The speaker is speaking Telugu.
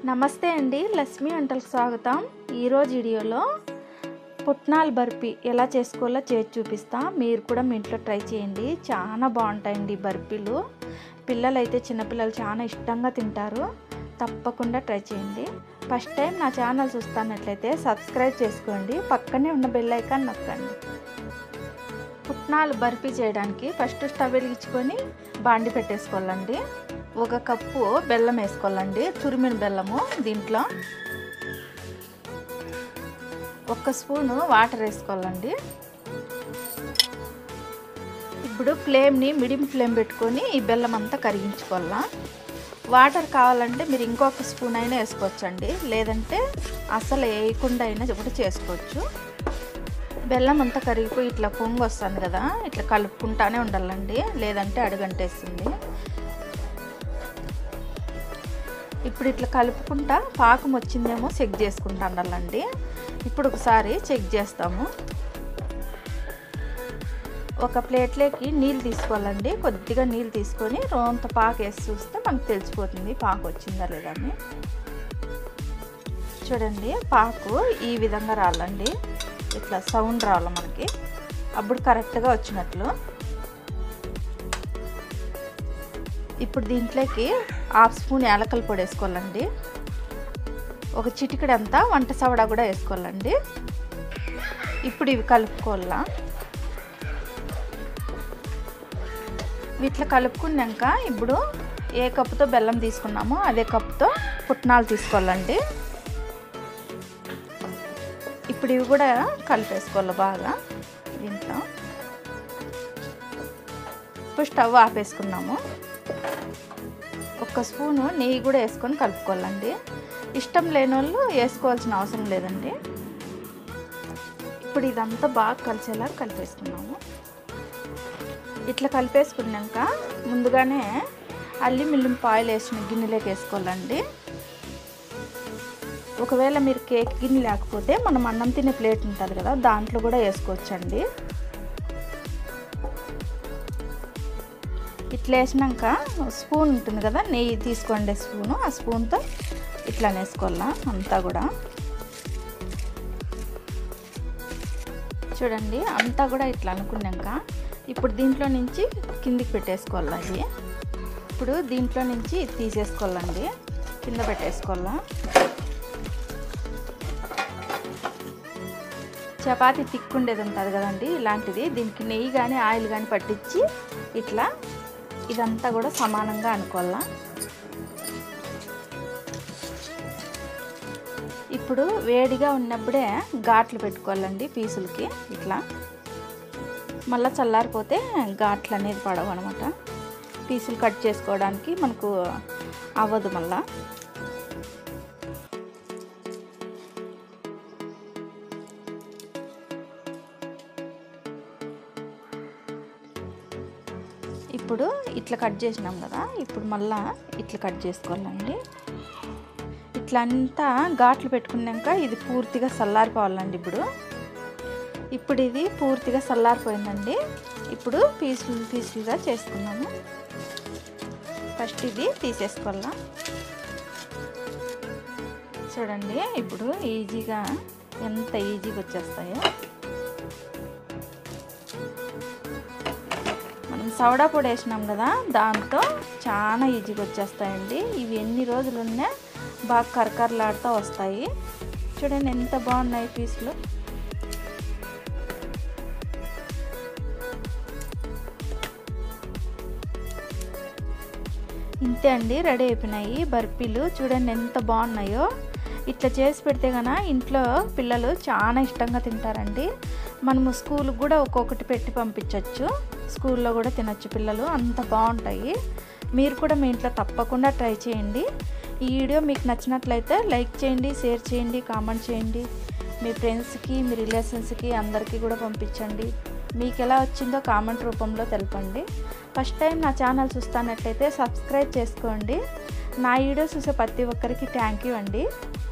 నమస్తే అండి లక్ష్మి వంటలకు స్వాగతం ఈరోజు వీడియోలో పుట్నాల బర్ఫీ ఎలా చేసుకోవాలో చేసి చూపిస్తా మీరు కూడా మీ ఇంట్లో ట్రై చేయండి చాలా బాగుంటాయండి ఈ బర్ఫీలు పిల్లలు అయితే చిన్నపిల్లలు చాలా ఇష్టంగా తింటారు తప్పకుండా ట్రై చేయండి ఫస్ట్ టైం నా ఛానల్ చూస్తున్నట్లయితే సబ్స్క్రైబ్ చేసుకోండి పక్కనే ఉన్న బెల్ ఐకాన్ నొక్కండి పుట్నాలు బర్ఫీ చేయడానికి ఫస్ట్ స్టవ్ వెలిగించుకొని బాండి పెట్టేసుకోవాలండి ఒక కప్పు బెల్లం వేసుకోవాలండి తురిమిన బెల్లము దీంట్లో ఒక స్పూను వాటర్ వేసుకోవాలండి ఇప్పుడు ఫ్లేమ్ని మిడియం ఫ్లేమ్ పెట్టుకొని ఈ బెల్లం అంతా కరిగించుకోవాలా వాటర్ కావాలంటే మీరు ఇంకొక స్పూన్ అయినా వేసుకోవచ్చండి లేదంటే అసలు వేయకుండా అయినా కూడా చేసుకోవచ్చు బెల్లం అంతా కరిగిపోయి ఇట్లా పొంగు వస్తుంది కదా ఇట్లా కలుపుకుంటానే ఉండాలండి లేదంటే అడుగంటేస్తుంది ఇప్పుడు ఇట్లా కలుపుకుంటా పాకం వచ్చిందేమో చెక్ చేసుకుంటా ఉండాలండి ఇప్పుడు ఒకసారి చెక్ చేస్తాము ఒక ప్లేట్లోకి నీళ్ళు తీసుకోవాలండి కొద్దిగా నీళ్ళు తీసుకొని రోంత పాకు వేసి చూస్తే మనకు తెలిసిపోతుంది పాకు వచ్చిందా లేదా అని చూడండి పాకు ఈ విధంగా రాలండి ఇట్లా సౌండ్ రావాలి మనకి అప్పుడు కరెక్ట్గా వచ్చినట్లు ఇప్పుడు దీంట్లోకి హాఫ్ స్పూన్ యాలకల పొడి వేసుకోవాలండి ఒక చిటికెడంతా వంట సవడా కూడా వేసుకోవాలండి ఇప్పుడు ఇవి కలుపుకోవాలా వీటిలో కలుపుకున్నాక ఇప్పుడు ఏ కప్పుతో బెల్లం తీసుకున్నామో అదే కప్పుతో పుట్నాలు తీసుకోవాలండి ఇప్పుడు ఇవి కూడా కలిపేసుకోవాలి బాగా దీంట్లో ఇప్పుడు స్టవ్ ఆపేసుకున్నాము ఒక స్పూను నెయ్యి కూడా వేసుకొని కలుపుకోవాలండి ఇష్టం లేని వాళ్ళు వేసుకోవాల్సిన అవసరం లేదండి ఇప్పుడు ఇదంతా బాగా కలిసేలా కలిపేసుకున్నాము ఇట్లా కలిపేసుకున్నాక ముందుగానే అల్లి మిల్లింపు ఆయిల్ వేసిన గిన్నెలోకి వేసుకోవాలండి ఒకవేళ మీరు కేక్ గిన్నె లేకపోతే మనం అన్నం తినే ప్లేట్ ఉంటుంది కదా దాంట్లో కూడా వేసుకోవచ్చండి ఇట్లా వేసినాక స్పూన్ ఉంటుంది కదా నెయ్యి తీసుకోండి స్పూను ఆ స్పూన్తో ఇట్లా వేసుకోవాలా అంతా కూడా చూడండి అంతా కూడా ఇట్లా అనుకున్నాక ఇప్పుడు దీంట్లో నుంచి కిందికి పెట్టేసుకోవాలి అది ఇప్పుడు దీంట్లో నుంచి తీసేసుకోవాలండి కింద పెట్టేసుకోవాలా చపాతి తిక్కుండేది ఉంటుంది కదండి ఇలాంటిది దీనికి నెయ్యి కానీ ఆయిల్ కానీ పట్టించి ఇట్లా ఇదంతా కూడా సమానంగా అనుకోవాలా ఇప్పుడు వేడిగా ఉన్నప్పుడే ఘాట్లు పెట్టుకోవాలండి పీసులకి ఇట్లా మళ్ళీ చల్లారిపోతే ఘాట్లు అనేది పడవు అనమాట పీసులు కట్ చేసుకోవడానికి మనకు అవ్వదు మళ్ళా ఇప్పుడు ఇట్లా కట్ చేసినాం కదా ఇప్పుడు మళ్ళా ఇట్లా కట్ చేసుకోవాలండి ఇట్లా అంతా ఘాట్లు పెట్టుకున్నాక ఇది పూర్తిగా చల్లారిపోవాలండి ఇప్పుడు ఇప్పుడు ఇది పూర్తిగా చల్లారిపోయిందండి ఇప్పుడు పీసులు పీసులుగా చేసుకున్నాము ఫస్ట్ ఇది తీసేసుకోవాలా చూడండి ఇప్పుడు ఈజీగా ఎంత ఈజీగా వచ్చేస్తాయో మనం సవడా పొడి వేసినాం కదా దాంతో చాలా ఈజీగా వచ్చేస్తాయండి ఇవి ఎన్ని రోజులు ఉన్నా బాగా కరకరలాడుతూ వస్తాయి చూడండి ఎంత బాగున్నాయి పీసులు ఇంతే అండి రెడీ అయిపోయినాయి బర్ఫీలు చూడండి ఎంత బాగున్నాయో ఇట్లా చేసి పెడితే కన ఇంట్లో పిల్లలు చాలా ఇష్టంగా తింటారండి మనము స్కూల్కి కూడా ఒక్కొక్కటి పెట్టి పంపించవచ్చు స్కూల్లో కూడా తినచ్చు పిల్లలు అంత బాగుంటాయి మీరు కూడా మీ ఇంట్లో తప్పకుండా ట్రై చేయండి ఈ వీడియో మీకు నచ్చినట్లయితే లైక్ చేయండి షేర్ చేయండి కామెంట్ చేయండి మీ ఫ్రెండ్స్కి మీ రిలేషన్స్కి అందరికీ కూడా పంపించండి మీకు ఎలా వచ్చిందో కామెంట్ రూపంలో తెలపండి ఫస్ట్ టైం నా ఛానల్ చూస్తున్నట్లయితే సబ్స్క్రైబ్ చేసుకోండి నా వీడియో చూసే ప్రతి ఒక్కరికి థ్యాంక్ యూ అండి